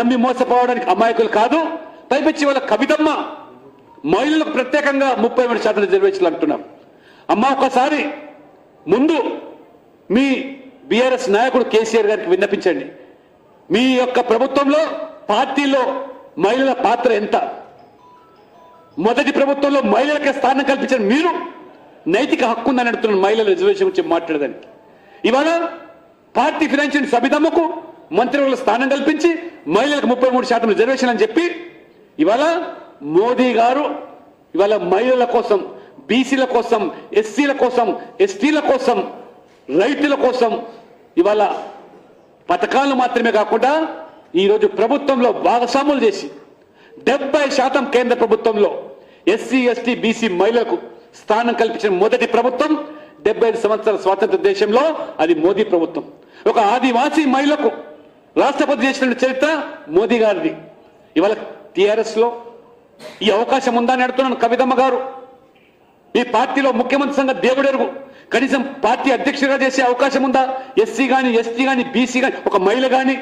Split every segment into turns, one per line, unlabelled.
నమ్మి మోసపోవడానికి అమాయకులు కాదు పైపెచ్చి వాళ్ళ కవితమ్మ మహిళలకు ప్రత్యేకంగా ముప్పై మూడు శాతం రిజర్వేషన్లు అంటున్నారు అమ్మ ఒకసారి ముందు మీ బీఆర్ఎస్ నాయకుడు కేసీఆర్ గారికి విన్నపించండి మీ యొక్క ప్రభుత్వంలో పార్టీలో మహిళల పాత్ర ఎంత మొదటి ప్రభుత్వంలో మహిళలకే స్థానం కల్పించిన మీరు నైతిక హక్కు ఉందని అడుగుతున్న మహిళల రిజర్వేషన్ గురించి మాట్లాడడానికి ఇవాళ పార్టీ ఫినాన్షియల్ సబితమ్మకు మంత్రివర్గ స్థానం కల్పించి మహిళలకు ముప్పై మూడు శాతం రిజర్వేషన్ అని చెప్పి ఇవాళ మోదీ గారు ఇవాళ మహిళల కోసం బీసీల కోసం ఎస్సీల కోసం ఎస్టీల కోసం రైతుల కోసం ఇవాళ పథకాలు మాత్రమే కాకుండా ఈరోజు ప్రభుత్వంలో భాగస్వాములు చేసి డెబ్బై శాతం కేంద్ర ప్రభుత్వంలో ఎస్సీ ఎస్టీ బీసీ మహిళలకు స్థానం కల్పించిన మొదటి ప్రభుత్వం డెబ్బై ఐదు సంవత్సరాల స్వాతంత్ర దేశంలో అది మోదీ ప్రభుత్వం ఒక ఆదివాసీ మహిళకు రాష్ట్రపతి చేసిన చరిత్ర మోదీ గారిది ఇవాళ టిఆర్ఎస్ లో ఈ అవకాశం ఉందా అని అడుగుతున్నాను కవితమ్మ గారు ఈ పార్టీలో ముఖ్యమంత్రి సంఘ దేవుడెరుగు కనీసం పార్టీ అధ్యక్షుడిగా చేసే అవకాశం ఉందా ఎస్సీ గాని ఎస్టీ గాని బీసీ గాని ఒక మహిళ గాని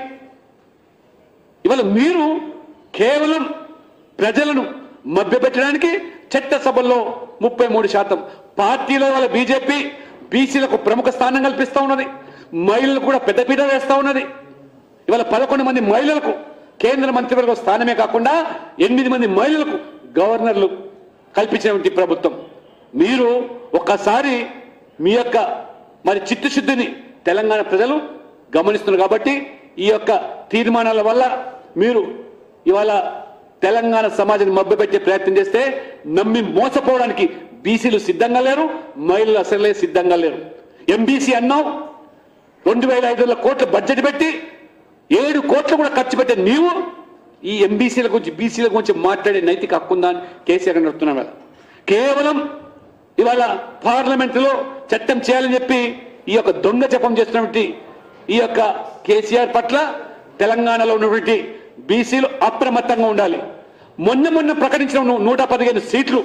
ఇవాళ మీరు కేవలం ప్రజలను మభ్యపెట్టడానికి చట్టసభల్లో ముప్పై మూడు శాతం పార్టీలో వాళ్ళ బీజేపీ బీసీలకు ప్రముఖ స్థానం కల్పిస్తా ఉన్నది మహిళలు కూడా పెద్దపీట వేస్తా ఉన్నది ఇవాళ పదకొండు మంది మహిళలకు కేంద్ర మంత్రివర్గ స్థానమే కాకుండా ఎనిమిది మంది మహిళలకు గవర్నర్లు కల్పించినటువంటి ప్రభుత్వం మీరు ఒక్కసారి మీ యొక్క మరి చిత్తశుద్ధిని తెలంగాణ ప్రజలు గమనిస్తున్నారు కాబట్టి ఈ యొక్క తీర్మానాల వల్ల మీరు ఇవాళ తెలంగాణ సమాజాన్ని మభ్యపెట్టే ప్రయత్నం చేస్తే నమ్మి మోసపోవడానికి బీసీలు సిద్ధంగా లేరు మహిళలు అసలే సిద్ధంగా లేరు ఎంబీసీ అన్నావు రెండు వేల ఐదు వందల కోట్ల బడ్జెట్ పెట్టి ఏడు కోట్లు కూడా ఖర్చు పెట్టే నీవు ఈ ఎంబీసీల గురించి బీసీల గురించి మాట్లాడే నైతిక హక్కు ఉందా అని కేసీఆర్ గారు నడుతున్నాం ఇవాళ కేవలం ఇవాళ పార్లమెంటులో చట్టం చేయాలని చెప్పి ఈ యొక్క దొంగ జపం చేస్తున్నటువంటి ఈ యొక్క కేసీఆర్ పట్ల తెలంగాణలో ఉన్నటువంటి బీసీలు అప్రమత్తంగా ఉండాలి మొన్న మొన్న ప్రకటించిన ను- నూట పదిహేను సీట్లు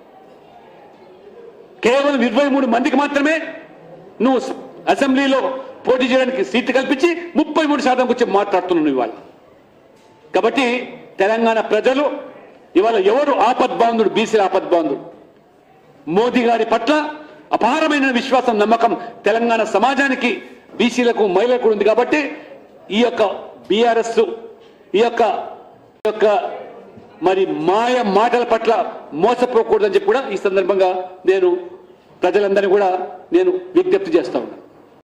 కేవలం ఇరవై మూడు మందికి మాత్రమే నువ్వు స- అసెంబ్లీలో పోటీ చేయడానికి సీట్లు కల్పించి ముప్పై మూడు శాతం గురించి మాట్లాడుతున్నావు ఇవాళ కాబట్టి తెలంగాణ ప్రజలు ఇవాళ ఎవరు ఆపద్బాంధుడు బీసీల ఆపద్బాంధుడు మోదీ గారి పట్ల అపారమైన విశ్వాసం నమ్మకం తెలంగాణ సమాజానికి బీసీలకు మహిళలకు ఉంది కాబట్టి ఈ యొక్క బీఆర్ఎస్ ఈ యొక్క ఈ యొక్క మరి మాయ మాటల పట్ల మోసపోకూడదని చెప్పి కూడా ఈ సందర్భంగా నేను ప్రజలందరినీ కూడా నేను విజ్ఞప్తి చేస్తా ఉన్నాను